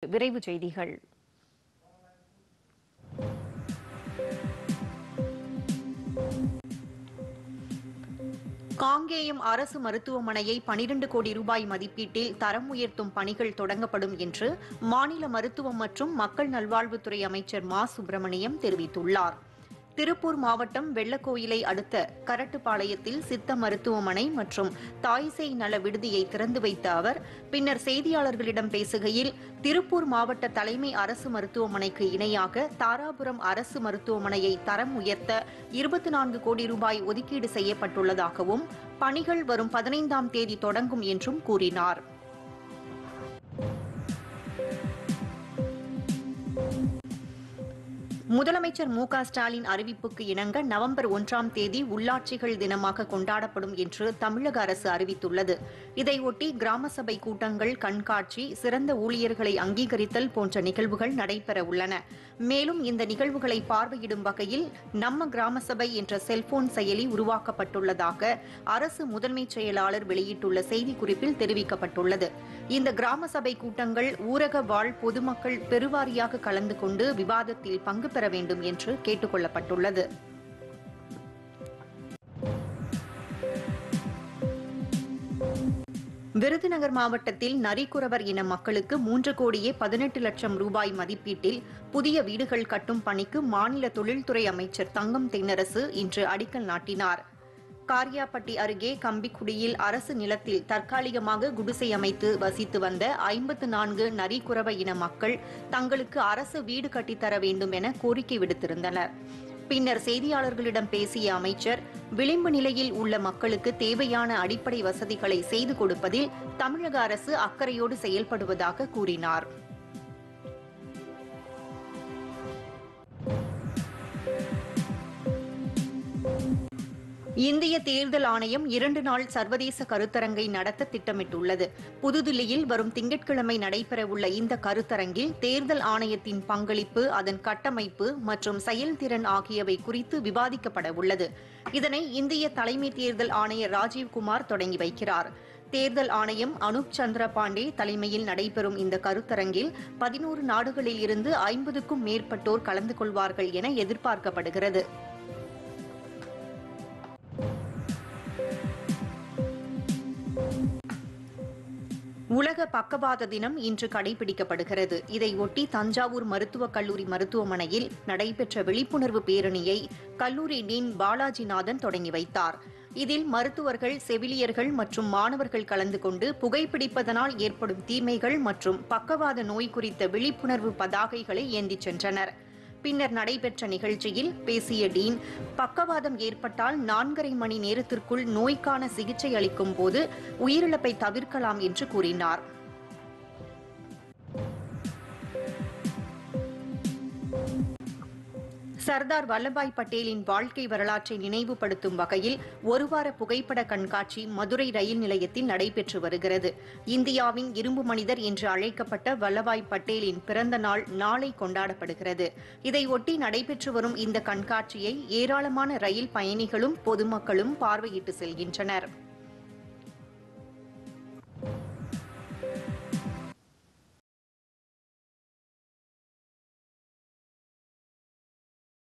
விரைவு செய்திகள் காங்கேயம் அரசு மருத்துவமனையை 12 கோடி ரூபாய் மதிப்பீட்டில் தரம் உயர்த்தும் பணிகள் தொடங்கப்படும் என்று மாநில மருத்துவம் மற்றும் மக்கள் நல்வாழ்வுத்துறை அமைச்சர் மா சுப்பிரமணியம் தெரிவித்துள்ளார் திருப்பூர் மாவட்டம் வெள்ளக்கோயிலை அடுத்த கரட்டுப்பாளையத்தில் சித்த மருத்துவமனை மற்றும் தாய்சேய் நல விடுதியை திறந்து வைத்த அவர் பின்னர் செய்தியாளர்களிடம் பேசுகையில் திருப்பூர் மாவட்ட தலைமை அரசு மருத்துவமனைக்கு இணையாக தாராபுரம் அரசு மருத்துவமனையை தரம் உயர்த்த இருபத்தி நான்கு கோடி ரூபாய் ஒதுக்கீடு செய்யப்பட்டுள்ளதாகவும் பணிகள் வரும் பதினைந்தாம் தேதி தொடங்கும் என்றும் கூறினார் முதலமைச்சர் மு க ஸ்டாலின் அறிவிப்புக்கு இணங்க நவம்பர் ஒன்றாம் தேதி உள்ளாட்சிகள் தினமாக கொண்டாடப்படும் என்று தமிழக அரசு அறிவித்துள்ளது இதையொட்டி கிராம சபை கூட்டங்கள் கண்காட்சி சிறந்த ஊழியர்களை அங்கீகரித்தல் போன்ற நிகழ்வுகள் நடைபெற உள்ளன மேலும் இந்த நிகழ்வுகளை பார்வையிடும் வகையில் நம்ம கிராம சபை என்ற செல்போன் செயலி உருவாக்கப்பட்டுள்ளதாக அரசு முதன்மைச் செயலாளர் வெளியிட்டுள்ள செய்திக்குறிப்பில் தெரிவிக்கப்பட்டுள்ளது இந்த கிராம சபை கூட்டங்கள் ஊரக வாழ் பொதுமக்கள் பெருவாரியாக கலந்து கொண்டு விவாதத்தில் பங்கு பெற வேண்டும் என்று கேட்டுக் கொள்ளப்பட்டுள்ளது விருதுநகர் மாவட்டத்தில் நரிக்குறவர் இன மக்களுக்கு மூன்று கோடியே பதினெட்டு லட்சம் ரூபாய் மதிப்பீட்டில் புதிய வீடுகள் கட்டும் பணிக்கு மாநில தொழில்துறை அமைச்சர் தங்கம் தென்னரசு இன்று அடிக்கல் நாட்டினார் காரியாப்பட்டி அருகே கம்பிக்குடியில் அரசு நிலத்தில் தற்காலிகமாக குடிசை அமைத்து வசித்து வந்த ஐம்பத்து நான்கு நரிக்குறவ இன மக்கள் தங்களுக்கு அரசு வீடு கட்டித்தர வேண்டும் என கோரிக்கை விடுத்திருந்தனர் பின்னர் செய்தியாளர்களிடம் பேசிய அமைச்சர் விளிம்பு நிலையில் உள்ள மக்களுக்கு தேவையான அடிப்படை வசதிகளை செய்து கொடுப்பதில் தமிழக அரசு அக்கறையோடு செயல்படுவதாக கூறினார் இந்திய தேர்தல் ஆணையம் இரண்டு நாள் சர்வதேச கருத்தரங்கை நடத்த திட்டமிட்டுள்ளது புதுதில்லியில் வரும் திங்கட்கிழமை நடைபெறவுள்ள இந்த கருத்தரங்கில் தேர்தல் ஆணையத்தின் பங்களிப்பு அதன் கட்டமைப்பு மற்றும் செயல்திறன் ஆகியவை குறித்து விவாதிக்கப்பட உள்ளது இதனை இந்திய தலைமை தேர்தல் ஆணையர் ராஜீவ்குமார் தொடங்கி வைக்கிறார் தேர்தல் ஆணையம் அனுப் சந்திர பாண்டே தலைமையில் நடைபெறும் இந்த கருத்தரங்கில் பதினோரு நாடுகளில் இருந்து ஐம்பதுக்கும் மேற்பட்டோர் கலந்து கொள்வார்கள் என எதிர்பார்க்கப்படுகிறது உலக பக்கவாத தினம் இன்று கடைபிடிக்கப்படுகிறது இதையொட்டி தஞ்சாவூர் மருத்துவக் கல்லூரி மருத்துவமனையில் நடைபெற்ற விழிப்புணர்வு பேரணியை கல்லூரி டீன் பாலாஜிநாதன் தொடங்கி வைத்தார் இதில் மருத்துவர்கள் செவிலியர்கள் மற்றும் மாணவர்கள் கலந்து கொண்டு புகைப்பிடிப்பதனால் ஏற்படும் தீமைகள் மற்றும் பக்கவாத நோய் குறித்த விழிப்புணர்வு பதாகைகளை ஏந்திச் சென்றனர் பின்னர் நடைபெற்ற நிகழ்ச்சியில் பேசிய டீன் பக்கவாதம் ஏற்பட்டால் நான்கரை மணி நேரத்திற்குள் நோய்க்கான சிகிச்சை அளிக்கும் போது உயிரிழப்பை தவிர்க்கலாம் என்று கூறினார் சர்தார் வல்லபாய் பட்டேலின் வாழ்க்கை வரலாற்றை நினைவுபடுத்தும் வகையில் ஒருவார புகைப்பட கண்காட்சி மதுரை ரயில் நிலையத்தில் நடைபெற்று வருகிறது இந்தியாவின் இரும்பு மனிதர் என்று அழைக்கப்பட்ட வல்லபாய் பட்டேலின் பிறந்த நாள் நாளை கொண்டாடப்படுகிறது இதையொட்டி நடைபெற்று வரும் இந்த கண்காட்சியை ஏராளமான ரயில் பயணிகளும் பொதுமக்களும் பார்வையிட்டு செல்கின்றனர்